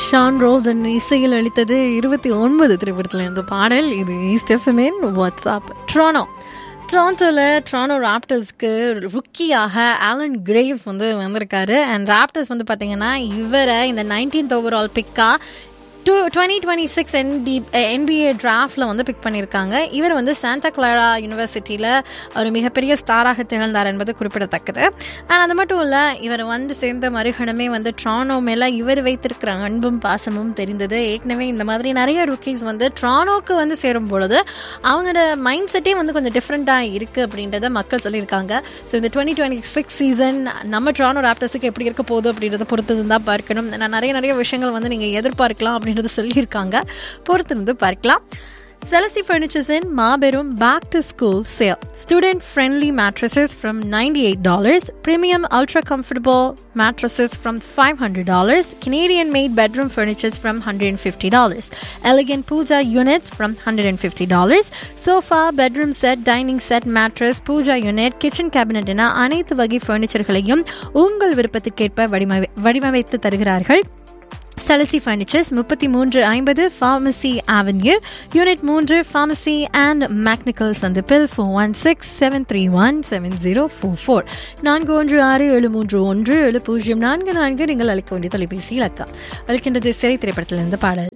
Shawn Roldan இசையில் அளித்தது இருபத்தி ஒன்பது திரைப்படத்தில் இருந்த பாடல் இது ஸ்டெஃபமின் வாட்ஸ்அப் ட்ரானோ ட்ரான்டோவில் ட்ரானோ ராப்டர்ஸ்க்கு ருக்கியாக ஆலன் கிரேவ்ஸ் வந்து வந்திருக்காரு அண்ட் ராப்டர்ஸ் வந்து பார்த்தீங்கன்னா இவரை இந்த நைன்டீன்த் ஓவரால் பிக்காக two twenty twenty six NB NBA டிராஃப்டில் வந்து பிக் பண்ணியிருக்காங்க இவர் வந்து சாண்டா கிளாரா யூனிவர்சிட்டியில் ஒரு மிகப்பெரிய ஸ்டாராக திகழ்ந்தார் என்பது குறிப்பிடத்தக்கது அண்ட் அது மட்டும் இல்லை இவர் வந்து சேர்ந்த மறுகணமே வந்து ட்ரானோ மேலே இவர் வைத்திருக்கிற அன்பும் பாசமும் தெரிந்தது ஏற்கனவே இந்த மாதிரி நிறைய ருக்கீஸ் வந்து ட்ரானோக்கு வந்து சேரும் பொழுது அவங்களோட மைண்ட் செட்டே வந்து கொஞ்சம் டிஃப்ரெண்ட்டாக இருக்குது அப்படின்றத மக்கள் சொல்லியிருக்காங்க ஸோ இந்த டுவெண்ட்டி டுவெண்ட்டி சிக்ஸ் சீசன் நம்ம ட்ரானோ ராப்டர்ஸுக்கு எப்படி இருக்க போகுது அப்படின்றத பொறுத்து தான் பார்க்கணும் நான் நிறைய நிறைய விஷயங்கள் வந்து நீங்கள் எதிர்பார்க்கலாம் அப்படின்றது சொல்லியிருக்காங்க பொறுத்திருந்து பார்க்கலாம் Celesi Furniture's in Maberum Back to School sale. Student friendly mattresses from $98, premium ultra comfortable mattresses from $500, Canadian made bedroom furnitures from $150, elegant puja units from $150, sofa, bedroom set, dining set, mattress, puja unit, kitchen cabinet என அனைத்து வகை ஃபர்னிச்சர்களையும் உங்கள் விருப்பத்திற்கேற்ப வடிவமை வடிவமைத்து தருகிறார்கள் செலசி furnitures முப்பத்தி மூன்று ஐம்பது pharmacy avenue unit மூன்று ஃபார்மசி அண்ட் மேக்னிக்கல் சந்திப்பில் four one six seven three one seven zero four four நான்கு ஒன்று ஆறு ஏழு மூன்று ஒன்று ஏழு பூஜ்ஜியம் நான்கு நான்கு நீங்கள் அழைக்க வேண்டிய தொலைபேசி இலக்கம் அழைக்கின்றது சிறை திரைப்படத்திலிருந்து பாடல்